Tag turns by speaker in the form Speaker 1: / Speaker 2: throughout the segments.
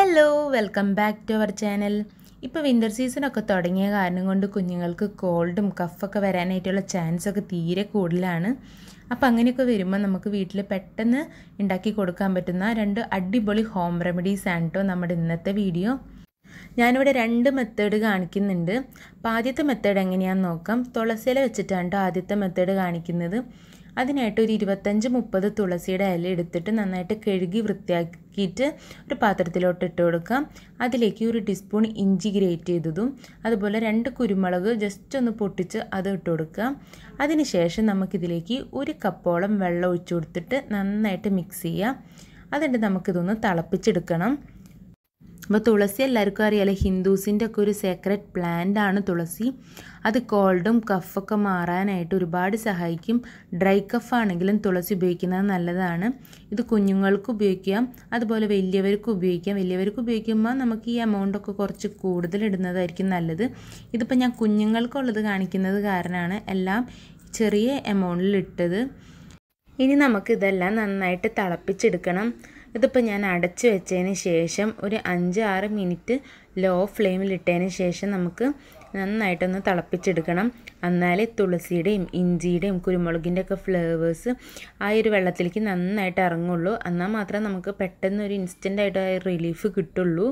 Speaker 1: hello welcome back to our channel ഇപ്പോൾ winter സീസണൊക്കെ തുടങ്ങിയ കാരണം കൊണ്ട് കുഞ്ഞുങ്ങൾക്ക് കോൾഡും കഫൊക്കെ വരാനായിട്ടുള്ള ചാൻസ് ഒക്കെ തീരെ കൂടുതലാണ് അപ്പോൾ അങ്ങനെയൊക്കെ വരുമ്പോൾ നമുക്ക് വീട്ടിൽ പെട്ടെന്ന് ഉണ്ടാക്കി കൊടുക്കാൻ പറ്റുന്ന രണ്ട് അടിപൊളി ഹോം റെമഡീസ് ആണ് കേട്ടോ നമ്മുടെ ഇന്നത്തെ വീഡിയോ ഞാനിവിടെ രണ്ട് മെത്തേഡ് കാണിക്കുന്നുണ്ട് അപ്പോൾ ആദ്യത്തെ മെത്തേഡ് എങ്ങനെയാണെന്ന് നോക്കാം തുളസിയില വെച്ചിട്ടാണ് കേട്ടോ ആദ്യത്തെ മെത്തേഡ് കാണിക്കുന്നത് അതിനായിട്ട് ഒരു ഇരുപത്തഞ്ച് മുപ്പത് തുളസിയുടെ ഇല എടുത്തിട്ട് നന്നായിട്ട് കഴുകി വൃത്തിയാക്കിയിട്ട് ഒരു പാത്രത്തിലോട്ട് ഇട്ട് കൊടുക്കാം അതിലേക്ക് ഒരു ടീസ്പൂൺ ഇഞ്ചി ഗ്രേറ്റ് ചെയ്തതും അതുപോലെ രണ്ട് കുരുമുളക് ജസ്റ്റ് ഒന്ന് പൊട്ടിച്ച് അത് ഇട്ട് കൊടുക്കാം അതിനുശേഷം നമുക്കിതിലേക്ക് ഒരു കപ്പോളം വെള്ളം ഒഴിച്ചു കൊടുത്തിട്ട് നന്നായിട്ട് മിക്സ് ചെയ്യാം എന്നിട്ട് നമുക്കിതൊന്ന് തിളപ്പിച്ചെടുക്കണം അപ്പോൾ തുളസി എല്ലാവർക്കും അറിയാലോ ഹിന്ദുസിൻ്റെ ഒക്കെ ഒരു സീക്രട്ട് പ്ലാന്റ് ആണ് തുളസി അത് കോൾഡും കഫൊക്കെ മാറാനായിട്ട് ഒരുപാട് സഹായിക്കും ഡ്രൈ കഫ് ആണെങ്കിലും തുളസി ഉപയോഗിക്കുന്നത് നല്ലതാണ് ഇത് കുഞ്ഞുങ്ങൾക്ക് ഉപയോഗിക്കാം അതുപോലെ വലിയവർക്ക് ഉപയോഗിക്കാം വലിയവർക്ക് ഉപയോഗിക്കുമ്പോൾ നമുക്ക് ഈ എമൗണ്ടൊക്കെ കുറച്ച് കൂടുതൽ ഇടുന്നതായിരിക്കും നല്ലത് ഇതിപ്പോൾ ഞാൻ കുഞ്ഞുങ്ങൾക്കുള്ളത് കാണിക്കുന്നത് കാരണമാണ് എല്ലാം ചെറിയ എമൗണ്ടിൽ ഇട്ടത് ഇനി നമുക്കിതെല്ലാം നന്നായിട്ട് തിളപ്പിച്ചെടുക്കണം ഇതിപ്പോൾ ഞാൻ അടച്ചു വെച്ചതിന് ശേഷം ഒരു അഞ്ച് ആറ് മിനിറ്റ് ലോ ഫ്ലെയിമിൽ ഇട്ടതിന് ശേഷം നമുക്ക് നന്നായിട്ടൊന്ന് തിളപ്പിച്ചെടുക്കണം എന്നാലേ തുളസിയുടെയും ഇഞ്ചിയുടെയും കുരുമുളകിൻ്റെ ഒക്കെ ഫ്ലേവേഴ്സ് ആ ഒരു വെള്ളത്തിലേക്ക് നന്നായിട്ട് ഇറങ്ങുള്ളൂ എന്നാൽ മാത്രമേ നമുക്ക് പെട്ടെന്ന് ഒരു ഇൻസ്റ്റൻ്റായിട്ട് ആ റിലീഫ് കിട്ടുള്ളൂ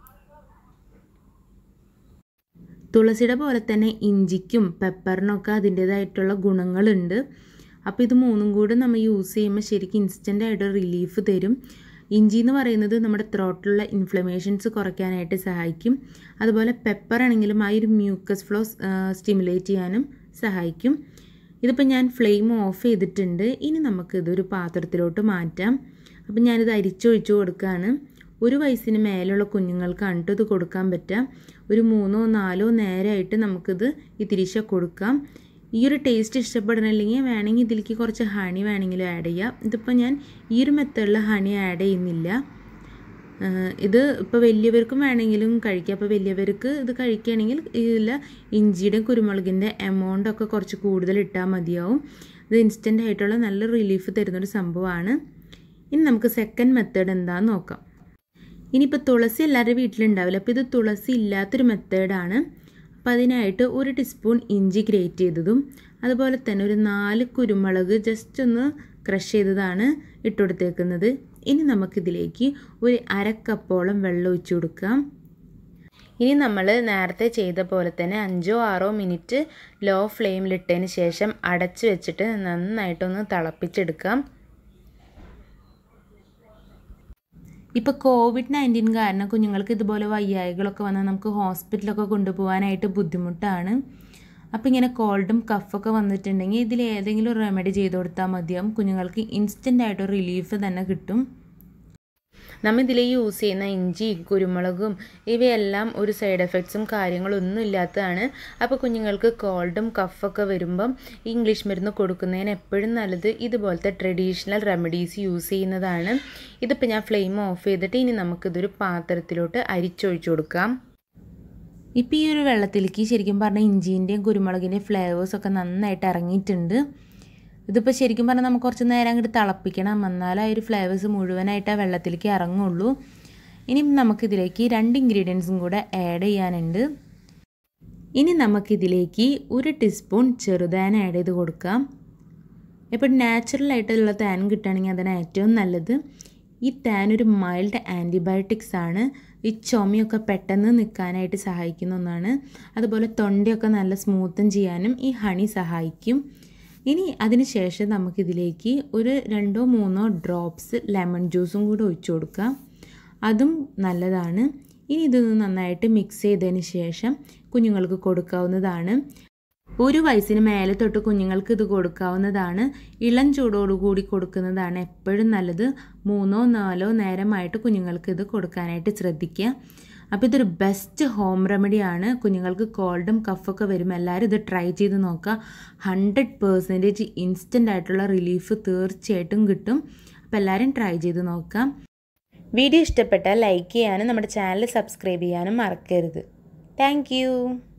Speaker 1: തുളസിയുടെ പോലെ തന്നെ ഇഞ്ചിക്കും പെപ്പറിനൊക്കെ അതിൻ്റേതായിട്ടുള്ള ഗുണങ്ങളുണ്ട് അപ്പോൾ ഇത് മൂന്നും കൂടെ നമ്മൾ യൂസ് ചെയ്യുമ്പോൾ ശരിക്കും ഇൻസ്റ്റൻ്റ് ആയിട്ട് റിലീഫ് തരും ഇഞ്ചി എന്ന് പറയുന്നത് നമ്മുടെ ത്രോട്ടിലുള്ള ഇൻഫ്ലമേഷൻസ് കുറയ്ക്കാനായിട്ട് സഹായിക്കും അതുപോലെ പെപ്പർ ആണെങ്കിലും ആ ഒരു മ്യൂക്കസ് ഫ്ലോ സ്റ്റിമുലേറ്റ് ചെയ്യാനും സഹായിക്കും ഇതിപ്പോൾ ഞാൻ ഫ്ലെയിം ഓഫ് ചെയ്തിട്ടുണ്ട് ഇനി നമുക്ക് ഇതൊരു പാത്രത്തിലോട്ട് മാറ്റാം അപ്പം ഞാനിത് അരിച്ചൊഴിച്ചു കൊടുക്കുകയാണ് ഒരു വയസ്സിന് മേലുള്ള കുഞ്ഞുങ്ങൾക്കാണ് കേട്ടോ ഇത് കൊടുക്കാൻ പറ്റുക ഒരു മൂന്നോ നാലോ നേരമായിട്ട് നമുക്കിത് ഈ തിരിച്ച കൊടുക്കാം ഈ ഒരു ടേസ്റ്റ് ഇഷ്ടപ്പെടണില്ലെങ്കിൽ വേണമെങ്കിൽ ഇതിലേക്ക് കുറച്ച് ഹണി വേണമെങ്കിലും ആഡ് ചെയ്യാം ഇതിപ്പോൾ ഞാൻ ഈ ഒരു മെത്തേഡിൽ ഹണി ആഡ് ചെയ്യുന്നില്ല ഇത് ഇപ്പോൾ വലിയവർക്കും വേണമെങ്കിലും കഴിക്കാം അപ്പോൾ വലിയവർക്ക് ഇത് കഴിക്കുകയാണെങ്കിൽ ഇതിൽ ഇഞ്ചിയുടെ കുരുമുളകിൻ്റെ എമൗണ്ട് ഒക്കെ കുറച്ച് കൂടുതൽ ഇട്ടാൽ മതിയാവും ഇത് ഇൻസ്റ്റൻ്റ് ആയിട്ടുള്ള നല്ല റിലീഫ് തരുന്നൊരു സംഭവമാണ് ഇനി നമുക്ക് സെക്കൻഡ് മെത്തേഡ് എന്താണെന്ന് നോക്കാം ഇനിയിപ്പോൾ തുളസി എല്ലാവരുടെ വീട്ടിലുണ്ടാവില്ല അപ്പോൾ ഇത് തുളസി ഇല്ലാത്തൊരു മെത്തേഡാണ് അപ്പം അതിനായിട്ട് ഒരു ടീസ്പൂൺ ഇഞ്ചി ഗ്രേറ്റ് ചെയ്തതും അതുപോലെ തന്നെ ഒരു നാല് കുരുമുളക് ജസ്റ്റ് ഒന്ന് ക്രഷ് ചെയ്തതാണ് ഇട്ടുകൊടുത്തേക്കുന്നത് ഇനി നമുക്കിതിലേക്ക് ഒരു അരക്കപ്പോളം വെള്ളം ഒഴിച്ചു കൊടുക്കാം ഇനി നമ്മൾ നേരത്തെ ചെയ്ത പോലെ തന്നെ അഞ്ചോ ആറോ മിനിറ്റ് ലോ ഫ്ലെയിമിലിട്ടതിന് ശേഷം അടച്ച് വെച്ചിട്ട് നന്നായിട്ടൊന്ന് തിളപ്പിച്ചെടുക്കാം ഇപ്പോൾ കോവിഡ് നയൻറ്റീൻ കാരണം കുഞ്ഞുങ്ങൾക്ക് ഇതുപോലെ വയ്യായികളൊക്കെ വന്നാൽ നമുക്ക് ഹോസ്പിറ്റലൊക്കെ കൊണ്ടുപോകാനായിട്ട് ബുദ്ധിമുട്ടാണ് അപ്പോൾ ഇങ്ങനെ കോൾഡും കഫൊക്കെ വന്നിട്ടുണ്ടെങ്കിൽ ഇതിൽ ഏതെങ്കിലും ഒരു റെമഡി ചെയ്ത് കൊടുത്താൽ മതിയാവും കുഞ്ഞുങ്ങൾക്ക് ഇൻസ്റ്റൻ്റ് ആയിട്ട് റിലീഫ് തന്നെ കിട്ടും നമ്മൾ ഇതിൽ യൂസ് ചെയ്യുന്ന ഇഞ്ചി കുരുമുളകും ഇവയെല്ലാം ഒരു സൈഡ് എഫക്ട്സും കാര്യങ്ങളൊന്നും ഇല്ലാത്തതാണ് അപ്പോൾ കുഞ്ഞുങ്ങൾക്ക് കോൾഡും കഫൊക്കെ വരുമ്പം ഇംഗ്ലീഷ് മരുന്ന് കൊടുക്കുന്നതിന് എപ്പോഴും നല്ലത് ഇതുപോലത്തെ ട്രഡീഷണൽ റെമഡീസ് യൂസ് ചെയ്യുന്നതാണ് ഇതിപ്പോൾ ഞാൻ ഫ്ലെയിം ഓഫ് ചെയ്തിട്ട് ഇനി നമുക്കിതൊരു പാത്രത്തിലോട്ട് അരിച്ചൊഴിച്ചു കൊടുക്കാം ഇപ്പോൾ ഈ ഒരു വെള്ളത്തിലേക്ക് ശരിക്കും പറഞ്ഞാൽ ഇഞ്ചിൻ്റെയും കുരുമുളകിൻ്റെയും ഫ്ലേവേഴ്സൊക്കെ നന്നായിട്ട് ഇറങ്ങിയിട്ടുണ്ട് ഇതിപ്പോൾ ശരിക്കും പറഞ്ഞാൽ നമുക്ക് കുറച്ച് നേരം അങ്ങോട്ട് തിളപ്പിക്കണം എന്നാലേ ആ ഒരു ഫ്ലേവേഴ്സ് മുഴുവനായിട്ട് ആ വെള്ളത്തിലേക്ക് ഇറങ്ങുള്ളൂ ഇനി നമുക്കിതിലേക്ക് രണ്ട് ഇൻഗ്രീഡിയൻസും കൂടെ ആഡ് ചെയ്യാനുണ്ട് ഇനി നമുക്കിതിലേക്ക് ഒരു ടീസ്പൂൺ ചെറുതേൻ ആഡ് ചെയ്ത് കൊടുക്കാം ഇപ്പോൾ നാച്ചുറലായിട്ടുള്ള തേൻ കിട്ടുകയാണെങ്കിൽ അതിന് ഏറ്റവും നല്ലത് ഈ തേൻ ഒരു മൈൽഡ് ആൻറ്റിബയോട്ടിക്സ് ആണ് ഈ ചുമയൊക്കെ പെട്ടെന്ന് നിൽക്കാനായിട്ട് സഹായിക്കുന്ന ഒന്നാണ് അതുപോലെ തൊണ്ടയൊക്കെ നല്ല സ്മൂത്തും ചെയ്യാനും ഈ ഹണി സഹായിക്കും ഇനി അതിന് ശേഷം നമുക്കിതിലേക്ക് ഒരു രണ്ടോ മൂന്നോ ഡ്രോപ്സ് ലെമൺ ജ്യൂസും കൂടി ഒഴിച്ചു കൊടുക്കാം അതും നല്ലതാണ് ഇനി ഇതൊന്ന് നന്നായിട്ട് മിക്സ് ചെയ്തതിന് ശേഷം കുഞ്ഞുങ്ങൾക്ക് കൊടുക്കാവുന്നതാണ് ഒരു വയസ്സിന് മേലെ തൊട്ട് കുഞ്ഞുങ്ങൾക്ക് ഇത് കൊടുക്കാവുന്നതാണ് ഇളം ചൂടോടുകൂടി കൊടുക്കുന്നതാണ് എപ്പോഴും നല്ലത് മൂന്നോ നാലോ നേരമായിട്ട് കുഞ്ഞുങ്ങൾക്ക് ഇത് കൊടുക്കാനായിട്ട് ശ്രദ്ധിക്കുക അപ്പോൾ ഇതൊരു ബെസ്റ്റ് ഹോം റെമഡിയാണ് കുഞ്ഞുങ്ങൾക്ക് കോൾഡും കഫൊക്കെ വരുമ്പോൾ എല്ലാവരും ഇത് ട്രൈ ചെയ്ത് നോക്കുക ഹൺഡ്രഡ് പേഴ്സൻറ്റേജ് ഇൻസ്റ്റൻ്റ് ആയിട്ടുള്ള റിലീഫ് തീർച്ചയായിട്ടും കിട്ടും അപ്പോൾ എല്ലാവരും ട്രൈ ചെയ്ത് നോക്കാം വീഡിയോ ഇഷ്ടപ്പെട്ടാൽ ലൈക്ക് ചെയ്യാനും നമ്മുടെ ചാനൽ സബ്സ്ക്രൈബ് ചെയ്യാനും മറക്കരുത് താങ്ക്